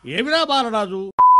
ఏమిరా Balaraju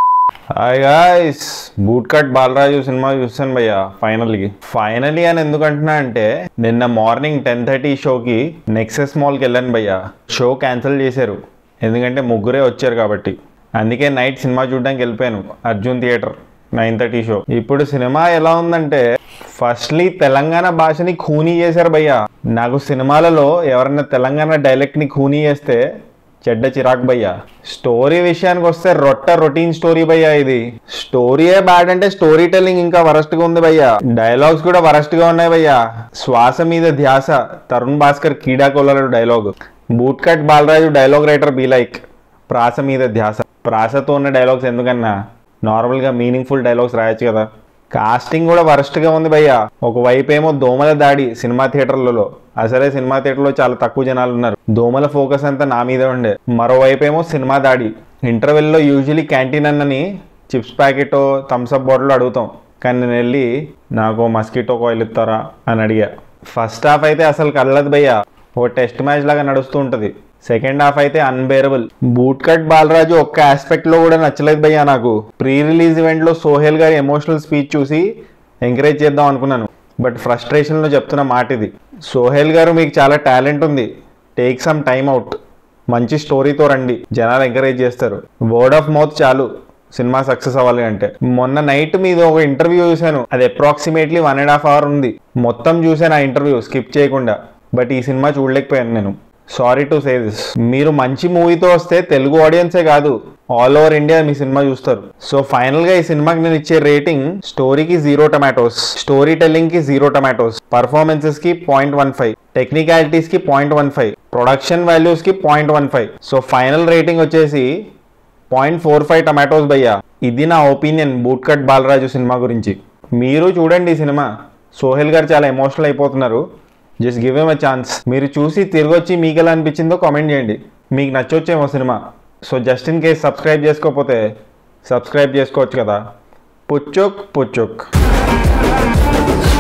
hi guys boot cut Balaraju cinema చూస్తాను భయ్య ఫైనల్కి ఫైనలీ అని ఎందుకు అంటున్నా అంటే నిన్న మార్నింగ్ టెన్ థర్టీ షోకి నెక్సెస్ మాల్కి వెళ్ళాను భయ్య షో క్యాన్సిల్ చేశారు ఎందుకంటే ముగ్గురే వచ్చారు కాబట్టి అందుకే నైట్ సినిమా చూడడానికి వెళ్ళిపోయాను Arjun theatre nine thirty show ఇప్పుడు సినిమా ఎలా ఉందంటే ఫస్ట్లీ తెలంగాణ భాషని ఖూనీ చేశారు భయ్య నాకు సినిమాలలో ఎవరైనా తెలంగాణ డైలెక్ట్ని ఖూనీ చేస్తే చెడ్డ చిరాక్ భయ్య స్టోరీ విషయానికి వస్తే రొట్ట రొటీన్ స్టోరీ భయ్య ఇది స్టోరీయే బ్యాడ్ అంటే స్టోరీ టెల్లింగ్ ఇంకా వరస్ట్ గా ఉంది భయ్య డైలాగ్స్ కూడా వరస్ట్ గా ఉన్నాయి భయ్య శ్వాస మీద ధ్యాస తరుణ్ భాస్కర్ కీడాకోలలో dialogue boot cut Balaraju dialogue writer be like ప్రాస మీద ధ్యాస ప్రాసతో ఉన్న డైలాగ్స్ ఎందుకన్నా నార్మల్గా మీనింగ్ఫుల్ డైలాగ్స్ రాయొచ్చు కదా కాస్టింగ్ కూడా వరస్ట్ గా ఉంది భయ్య ఒకవైపు ఏమో దోమల దాడి సినిమా థియేటర్లలో అసలే సినిమా థియేటర్లో చాలా తక్కువ జనాలు ఉన్నారు దోమల ఫోకస్ అంతా నా మీద ఉండే మరోవైపు ఏమో సినిమా దాడి ఇంటర్వెల్లో యూజువలీ క్యాంటీన్ అన్నని చిప్స్ ప్యాకెట్ థమ్స్అప్ బాటిల్ అడుగుతాం కానీ నేను వెళ్ళి నాకు మస్కిటో కాయిల్ ఇస్తారా అని అడిగా ఫస్ట్ హాఫ్ అయితే అసలు కదలదు భయ్య ఓ టెస్ట్ మ్యాచ్ లాగా నడుస్తూ ఉంటుంది సెకండ్ హాఫ్ అయితే అన్బేరబుల్ బూట్ కట్ బాలరాజు ఒక్క ఆస్పెక్ట్ లో కూడా నచ్చలేదు భయ్యా నాకు ప్రీ రిలీజ్ ఈవెంట్ లో సోహెల్ గారి ఎమోషనల్ స్పీచ్ చూసి ఎంకరేజ్ చేద్దాం అనుకున్నాను బట్ ఫ్రస్ట్రేషన్ లో చెప్తున్న మాట ఇది సోహెల్ గారు మీకు చాలా టాలెంట్ ఉంది టేక్ సమ్ టైమ్ అవుట్ మంచి స్టోరీతో రండి జనాలు ఎంకరేజ్ చేస్తారు వర్డ్ ఆఫ్ మౌత్ చాలు సినిమా సక్సెస్ అవ్వాలి అంటే మొన్న నైట్ మీద ఒక ఇంటర్వ్యూ చూశాను అది approximately one and half hour ఉంది మొత్తం చూశాను ఆ ఇంటర్వ్యూ స్కిప్ చేయకుండా బట్ ఈ సినిమా చూడలేకపోయాను నేను సారీ టు సే దిస్ మీరు మంచి మూవీతో వస్తే తెలుగు ఆడియన్సే కాదు ఆల్ ఓవర్ ఇండియా మీ సినిమా చూస్తారు సో ఫైనల్ గా ఈ సినిమాకి నేను ఇచ్చే రేటింగ్ స్టోరీకి జీరో టమాటోస్ స్టోరీ టెల్లింగ్ కి జీరో టమాటోస్ పర్ఫార్మెన్సెస్ కి పాయింట్ వన్ ఫైవ్ టెక్నికాలిటీస్ కి point one five production values కి point one five so final rating వచ్చేసి పాయింట్ ఫోర్ ఫైవ్ టమాటోస్ భయ్యా ఇది నా opinion boot cut Balaraju cinema గురించి మీరు చూడండి ఈ సినిమా సోహెల్ గారు చాలా ఎమోషనల్ అయిపోతున్నారు just give them a chance మీరు చూసి తిరిగి వచ్చి మీకు ఎలా అనిపించిందో కామెంట్ చేయండి మీకు నచ్చొచ్చేమో cinema so just in case subscribe చేసుకోకపోతే సబ్స్క్రైబ్ చేసుకోవచ్చు కదా పుచ్చుక్ పుచ్చుక్